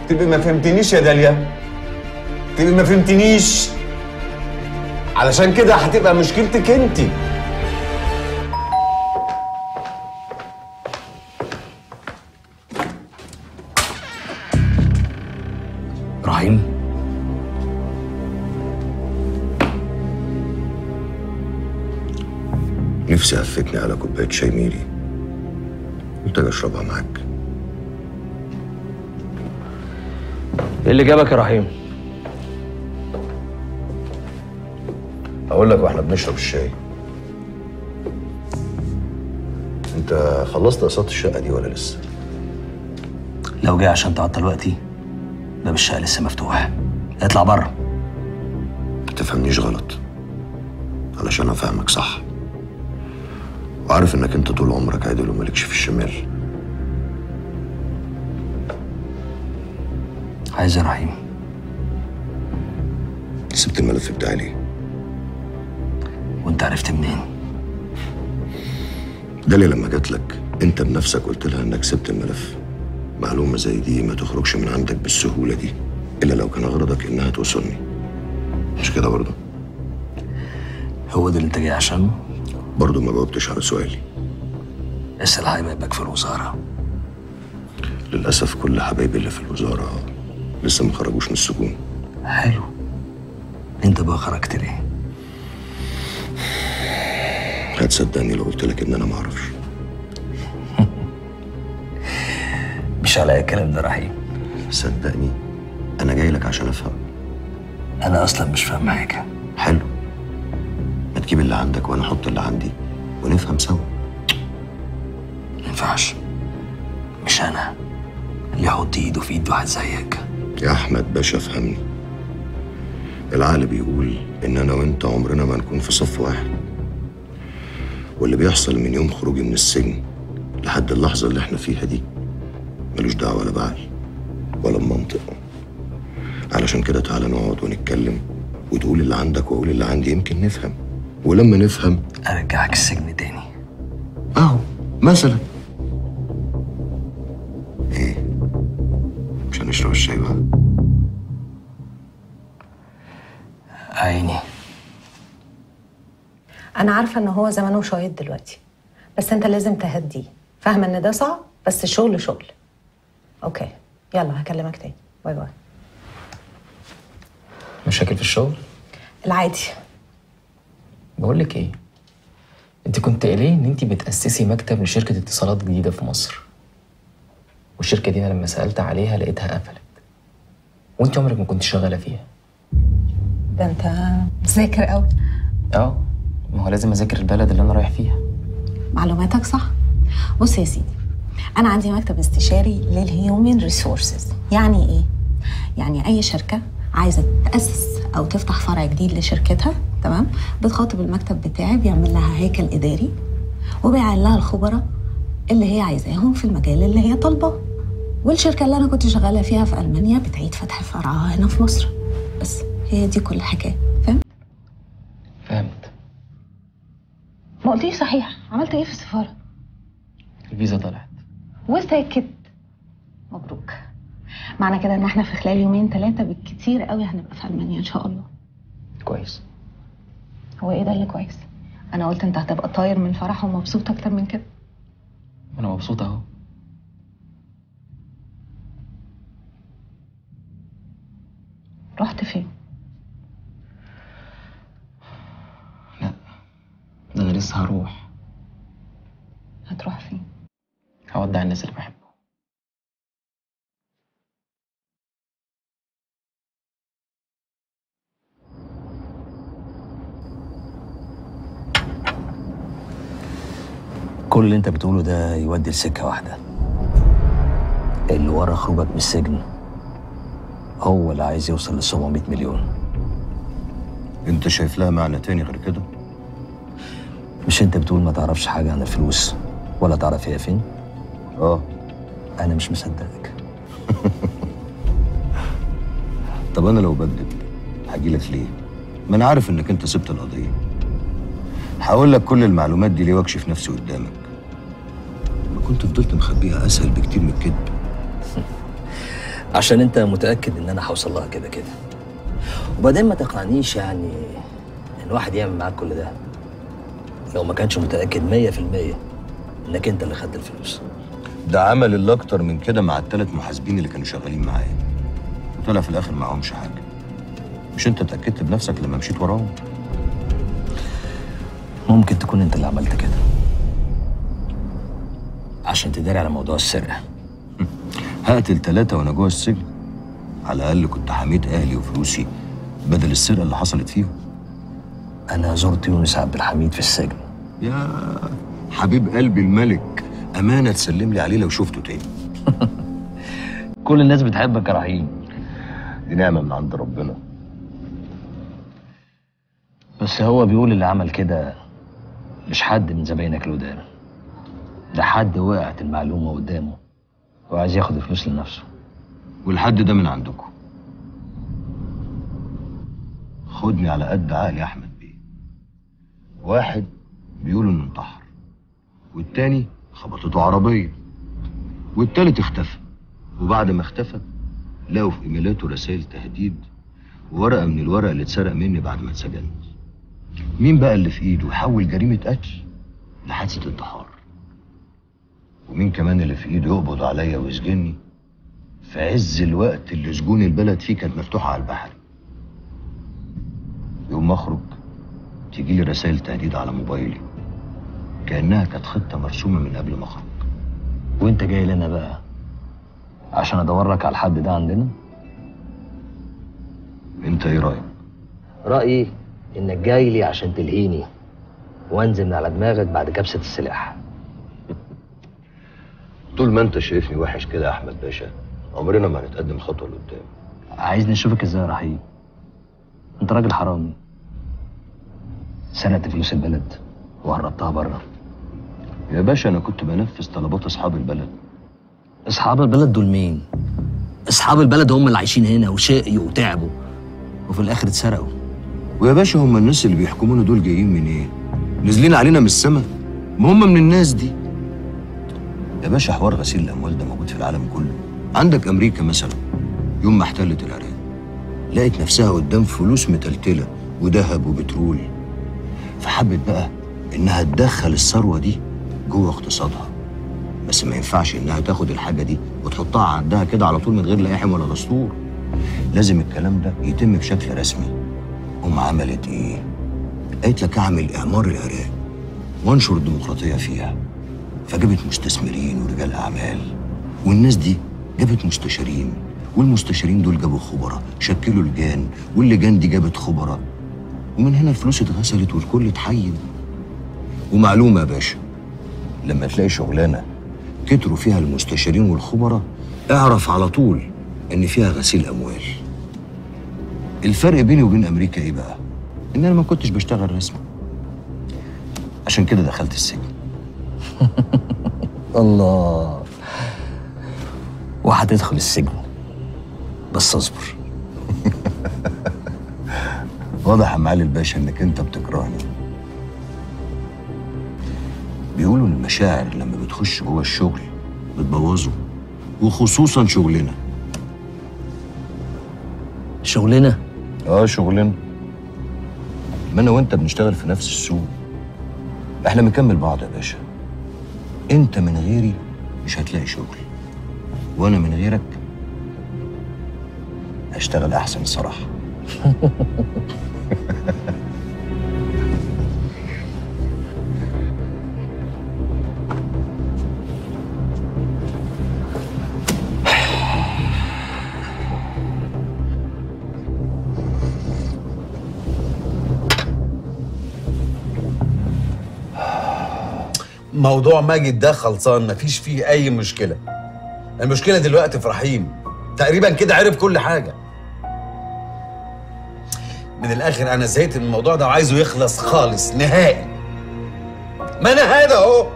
تبقي ما فهمتنيش يا داليا تبقي ما فهمتنيش علشان كده هتبقى مشكلتك انت ابراهيم نفسي هفتني على كوبايه شاي ميري قلت اجي اشربها معاك ايه اللي جابك يا رحيم اقول لك واحنا بنشرب الشاي انت خلصت اقساط الشقه دي ولا لسه لو جاي عشان تعطل وقتي باب الشقه لسه مفتوح اطلع بره ما تفهمنيش غلط علشان افهمك صح وعارف انك انت طول عمرك عادل ومالكش في الشمال عايز يا رحيم سبت الملف بتاعي ليه وانت عرفت منين داليا لما جات لك انت بنفسك قلت لها انك سبت الملف معلومه زي دي ما تخرجش من عندك بالسهوله دي الا لو كان غرضك انها توصلني مش كده برضه هو ده اللي انت جاي عشانه برضه ما جاوبتش على سؤالي اسال حبايبك في الوزاره للاسف كل حبايبي اللي في الوزاره لسه ما خرجوش من السجون حلو انت بقى خرجت ليه هتصدقني لو قلت لك ان انا ما اعرفش مش على الكلام ده رحيم صدقني انا جاي لك عشان افهم انا اصلا مش فاهم حاجه حلو ما تجيب اللي عندك وانا احط اللي عندي ونفهم سوا ما ينفعش مش انا اللي يحط ايده في ايد واحد زيك يا احمد باشا فهمني العقل بيقول ان انا وانت عمرنا ما نكون في صف واحد واللي بيحصل من يوم خروجي من السجن لحد اللحظة اللي احنا فيها دي ملوش دعوة لا بعقل ولا بمنطق علشان كده تعالى نقعد ونتكلم وتقول اللي عندك واقول اللي عندي يمكن نفهم ولما نفهم ارجعك السجن تاني اهو مثلا ايه مش هنشرب الشاي بقى عيني انا عارفه ان هو زمانه شايط دلوقتي بس انت لازم تهديه فاهمه ان ده صعب بس الشغل شغل اوكي يلا هكلمك تاني باي باي مشاكل في الشغل العادي بقول لك ايه انت كنت قايله ان انت بتاسسي مكتب لشركه اتصالات جديده في مصر والشركه دي انا لما سالت عليها لقيتها قفلت وانت عمرك ما كنت شغاله فيها ده انت مذاكر قوي اه ما هو لازم اذاكر البلد اللي انا رايح فيها معلوماتك صح بص يا سيدي انا عندي مكتب استشاري للهيومن ريسورسز يعني ايه يعني اي شركه عايزه تاسس او تفتح فرع جديد لشركتها تمام بتخاطب المكتب بتاعي بيعمل لها هيكل اداري وبيعين لها الخبراء اللي هي عايزاهم في المجال اللي هي طالباه والشركه اللي انا كنت شغاله فيها في المانيا بتعيد فتح فرعها هنا في مصر بس هي دي كل الحكايه فاهم فهمت ما قلتليش صحيح عملت ايه في السفاره الفيزا طلعت وساكت مبروك معنى كده ان احنا في خلال يومين ثلاثه بالكتير قوي هنبقى في المانيا ان شاء الله كويس هو ايه ده اللي كويس انا قلت انت هتبقى طاير من فرح ومبسوط اكتر من كده انا مبسوط اهو رحت فين لا ده انا لسه هروح هتروح فين هودع الناس اللي بحبهم كل اللي انت بتقوله ده يودي لسكه واحده اللي ورا خروجك من السجن هو اللي عايز يوصل ل 700 مليون انت شايف لها معنى تاني غير كده مش انت بتقول ما تعرفش حاجه عن الفلوس ولا تعرف هي فين اه انا مش مصدقك طب انا لو بكذب هجيلك ليه ما انا عارف انك انت سبت القضيه هقول لك كل المعلومات دي ليه واكشف نفسي قدامك ما كنت فضلت مخبيها اسهل بكتير من الكذب عشان انت متاكد ان انا هوصل لها كده كده وبعدين ما تقنعنيش يعني ان واحد يعمل معاك كل ده لو ما كانش متاكد 100% انك انت اللي خدت الفلوس ده عمل اللي اكتر من كده مع الثلاث محاسبين اللي كانوا شغالين معايا طلع في الاخر معهمش حاجه مش انت اتاكدت بنفسك لما مشيت وراهم ممكن تكون انت اللي عملت كده عشان تداري على موضوع السرقه هقتل ثلاثه وانا جوه السجن على الاقل كنت حميت اهلي وفلوسي بدل السرقه اللي حصلت فيهم انا زرت يونس عبد الحميد في السجن يا حبيب قلبي الملك امانه تسلم لي عليه لو شفته تاني كل الناس بتحبك يا رحيم دي نعمه من عند ربنا بس هو بيقول اللي عمل كده مش حد من زباينك القدام ده حد وقعت المعلومه قدامه وعايز ياخد الفلوس لنفسه والحد ده من عندكم خدني على قد عقلي يا احمد بيه واحد بيقولوا انه انتحر والتاني خبطته عربيه والتالت اختفى وبعد ما اختفى لقوا في ايميلاته رسائل تهديد وورقه من الورق اللي اتسرق مني بعد ما اتسجنت مين بقى اللي في ايده يحول جريمه قتل لحادثه انتحار ومين كمان اللي في ايده يقبض عليا ويسجني في عز الوقت اللي سجون البلد فيه كانت مفتوحة على البحر يوم ما اخرج تيجي لي رسائل تهديد على موبايلي كأنها كانت خطة مرسومة من قبل ما اخرج وانت جاي لنا بقى عشان ادور لك على الحد ده عندنا انت ايه رأيك؟ رايي انك جاي لي عشان تلهيني وانزل من على دماغك بعد كبسه السلاح طول ما انت شايفني وحش كده يا احمد باشا عمرنا ما هنتقدم خطوة لقدام عايزني اشوفك ازاي يا رحيم انت راجل حرامي سرقت فلوس البلد وهربتها بره يا باشا انا كنت بنفذ طلبات اصحاب البلد اصحاب البلد دول مين اصحاب البلد هم اللي عايشين هنا وشقيوا وتعبوا وفي الاخر اتسرقوا ويا باشا هم الناس اللي بيحكمونا دول جايين من ايه؟ نازلين علينا من السما؟ ما هم من الناس دي. يا باشا حوار غسيل الاموال ده موجود في العالم كله. عندك امريكا مثلا يوم ما احتلت العراق لقت نفسها قدام فلوس متلتله وذهب وبترول فحبت بقى انها تدخل الثروه دي جوه اقتصادها بس ما ينفعش انها تاخد الحاجه دي وتحطها عندها كده على طول من غير لائحه ولا دستور لازم الكلام ده يتم بشكل رسمي أم عملت إيه؟ قالت لك أعمل إعمار العراق وأنشر الديمقراطية فيها فجابت مستثمرين ورجال أعمال والناس دي جابت مستشارين والمستشارين دول جابوا خبراء شكلوا لجان واللجان دي جابت خبراء ومن هنا الفلوس اتغسلت والكل اتحين ومعلومة يا باشا لما تلاقي شغلانة كتروا فيها المستشارين والخبراء اعرف على طول إن فيها غسيل أموال الفرق بيني وبين امريكا ايه بقى ان انا ما كنتش بشتغل رسمي عشان كده دخلت السجن الله وهتدخل السجن بس اصبر واضح يا معالي الباشا انك انت بتكرهني بيقولوا ان المشاعر لما بتخش جوه الشغل بتبوظه وخصوصا شغلنا شغلنا اه شغلنا ما انا وانت بنشتغل في نفس السوق احنا بنكمل بعض يا باشا انت من غيري مش هتلاقي شغل وانا من غيرك هشتغل احسن الصراحه موضوع ماجد ده خلصان مفيش فيه اي مشكله المشكله دلوقتي في رحيم تقريبا كده عرف كل حاجه من الاخر انا زهقت من الموضوع ده وعايزه يخلص خالص نهائي ما انا هذا اهو